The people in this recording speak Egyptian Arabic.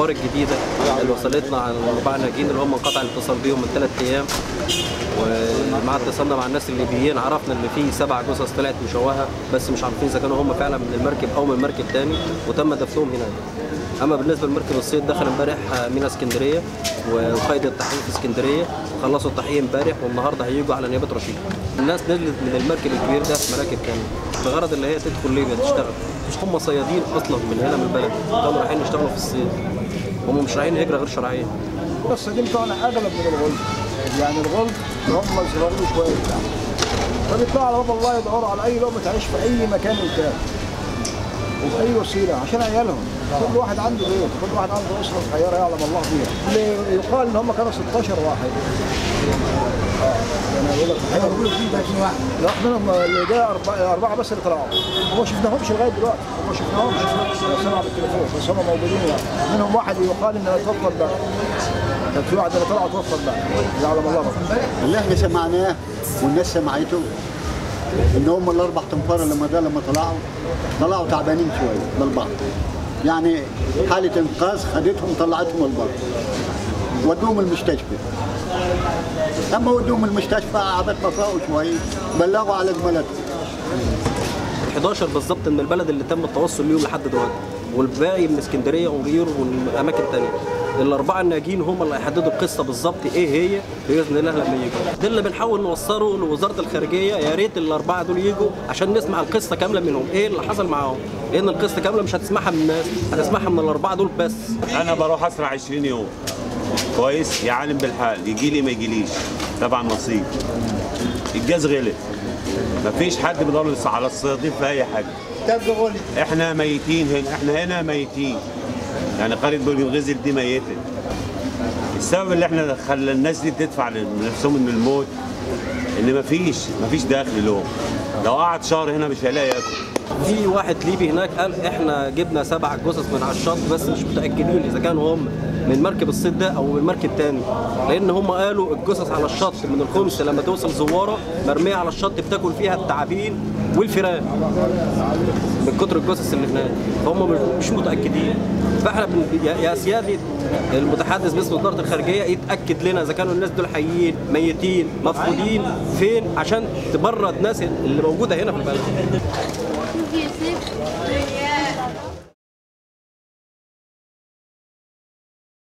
الاخبار الجديده اللي وصلتنا عن الاربعه ناجين اللي هم انقطع الاتصال بيهم من ثلاث ايام ومع اتصالنا مع الناس الليبيين عرفنا ان في سبع جثث طلعت مشوهه بس مش عارفين اذا كانوا هم فعلا من المركب او من مركب تاني وتم دفنهم هناك اما بالنسبه لمركب الصيد دخل امبارح مينا اسكندريه وقيد التحقيق في اسكندريه خلصوا التحقيق امبارح والنهارده هيجوا على نيابه رشيد الناس نزلت من المركب الكبير ده في مراكب تانية بغرض اللي هي تدخل ليبيا تشتغل مش هم صيادين اصلا من هنا من البلد كانوا رايحين يشتغلوا في الصيد هم مش رايحين هجره غير شرعيه الصيادين بتوعنا اغلب من الغلب يعني الغلب هم صغيرين شويه يعني فبيطلعوا على باب الله يدوروا على اي لقمه تعيش في اي مكان قدام وباي وسيله عشان عيالهم كل واحد عنده بيت كل واحد عنده اسره صغيره يعلم الله فيها اللي يقال ان هم كانوا 16 واحد اه يعني يقول لك لا منهم اللي جاء اربعه اربعه بس اللي طلعوا وما شفناهمش لغايه دلوقتي وما شفناهمش سمع بالتليفون بس هم موجودين يعني منهم واحد يقال انه توفى بقى كان في واحد اللي طلع توفى بقى يعلم الله بقى. اللي احنا سمعناه والناس سمعته ان هم الاربع تنفار لما ده لما طلعوا طلعوا تعبانين شويه بالبعض يعني حاله انقاذ خدتهم طلعتهم البر ودوهم المستشفى اما ودوهم المستشفى عبت ما فاقوا شويه بلغوا على زملاتهم 11 بالظبط من البلد اللي تم التوصل ليهم لحد دلوقتي والباقي من اسكندريه وغيره والاماكن الثانيه الاربعه الناجين هم اللي هيحددوا القصه بالظبط ايه هي باذن الله لما يجوا ده اللي بنحاول نوصله لوزاره الخارجيه يا ريت الاربعه دول يجوا عشان نسمع القصه كامله منهم ايه اللي حصل معاهم لان القصه كامله مش هتسمعها من الناس هتسمعها من الاربعه دول بس انا بروح اسرع 20 يوم كويس يا عالم بالحال يجي لي ما يجيليش طبعا نصيب الجاز غلي مفيش حد بيدور على الصيادين في اي حاجه احنا ميتين هنا احنا هنا ميتين يعني قريه برج الغزل دي ميته السبب اللي احنا خلى الناس دي تدفع لنفسهم من الموت ان مفيش مفيش دخل لهم لو قعد شهر هنا مش هيلاقي ياكل في واحد ليبي هناك قال احنا جبنا سبع جثث من على الشط بس مش متاكدين اذا كانوا هم من مركب الصيد ده او من مركب تاني لان هم قالوا الجثث على الشط من الخمس لما توصل زواره مرميه على الشط بتاكل فيها التعابين والفئران من كتر الجثث اللي هناك فهم مش متاكدين فاحنا بن- يا- يا سيادي المتحدث باسم وزاره الخارجيه يتاكد لنا اذا كانوا الناس دول حيين ميتين مفقودين فين عشان تبرد ناس اللي موجوده هنا في البلد